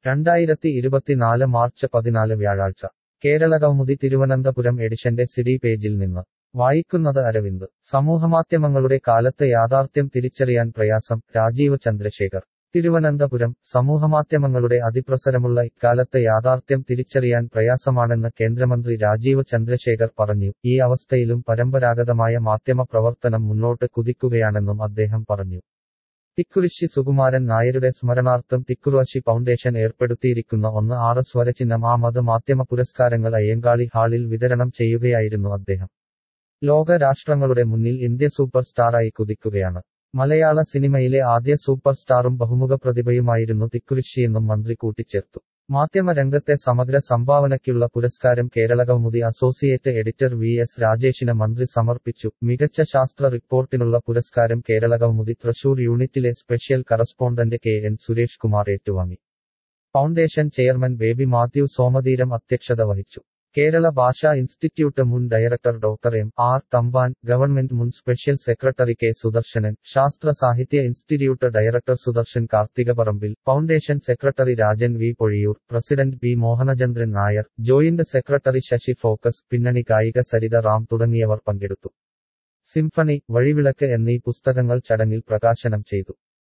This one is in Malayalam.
രണ്ടായിരത്തി ഇരുപത്തിനാല് മാർച്ച് പതിനാല് വ്യാഴാഴ്ച കേരളകൗമുദി തിരുവനന്തപുരം എഡിഷന്റെ സിഡി പേജിൽ നിന്ന് വായിക്കുന്നത് അരവിന്ദ് സമൂഹമാധ്യമങ്ങളുടെ കാലത്ത് യാഥാർത്ഥ്യം തിരിച്ചറിയാൻ പ്രയാസം രാജീവ് ചന്ദ്രശേഖർ തിരുവനന്തപുരം സമൂഹമാധ്യമങ്ങളുടെ അതിപ്രസരമുള്ള ഇക്കാലത്ത് യാഥാർത്ഥ്യം തിരിച്ചറിയാൻ പ്രയാസമാണെന്ന് കേന്ദ്രമന്ത്രി രാജീവ് ചന്ദ്രശേഖർ പറഞ്ഞു ഈ അവസ്ഥയിലും പരമ്പരാഗതമായ മാധ്യമ പ്രവർത്തനം മുന്നോട്ട് കുതിക്കുകയാണെന്നും അദ്ദേഹം പറഞ്ഞു തിക്കുറിശി സുകുമാരൻ നായരുടെ സ്മരണാർത്ഥം തിക്കുറുവശി ഫൗണ്ടേഷൻ ഏർപ്പെടുത്തിയിരിക്കുന്ന ഒന്ന് ആറ് സ്വരചിഹ്നം ആ മത മാധ്യമ പുരസ്കാരങ്ങൾ അയ്യങ്കാളി ഹാളിൽ വിതരണം ചെയ്യുകയായിരുന്നു അദ്ദേഹം ലോക രാഷ്ട്രങ്ങളുടെ മുന്നിൽ ഇന്ത്യ സൂപ്പർ സ്റ്റാറായി കുതിക്കുകയാണ് മലയാള സിനിമയിലെ ആദ്യ സൂപ്പർ സ്റ്റാറും ബഹുമുഖ പ്രതിഭയുമായിരുന്നു തിക്കുറിശിയെന്നും മന്ത്രി കൂട്ടിച്ചേർത്തു മാധ്യമരംഗത്തെ സമഗ്ര സംഭാവനയ്ക്കുള്ള പുരസ്കാരം Kerala Kaumudi associate editor V S രാജേഷിന് മന്ത്രി സമർപ്പിച്ചു മികച്ച ശാസ്ത്ര റിപ്പോർട്ടിനുള്ള പുരസ്കാരം കേരളകൗമുദി തൃശൂർ യൂണിറ്റിലെ special correspondent K N Suresh Kumar ഏറ്റുവാങ്ങി ഫൗണ്ടേഷൻ ചെയർമാൻ ബേബി മാത്യു സോമതീരം അധ്യക്ഷത വഹിച്ചു കേരള ഭാഷാ ഇൻസ്റ്റിറ്റ്യൂട്ട് മുൻ director doctor M R Thampan government മുൻ സ്പെഷ്യൽ സെക്രട്ടറി കെ സുദർശനൻ ശാസ്ത്ര സാഹിത്യ institute director Sudarshan Karthikaparambil foundation secretary Rajan V Poozhiyoor president P Mohanachandran Nair joint secretary Sasi focus പിന്നണി ഗായിക സരിത റാം തുടങ്ങിയവർ പങ്കെടുത്തു സിംഫണി വഴിവിളക്ക് എന്നീ പുസ്തകങ്ങൾ ചടങ്ങിൽ പ്രകാശനം ചെയ്തു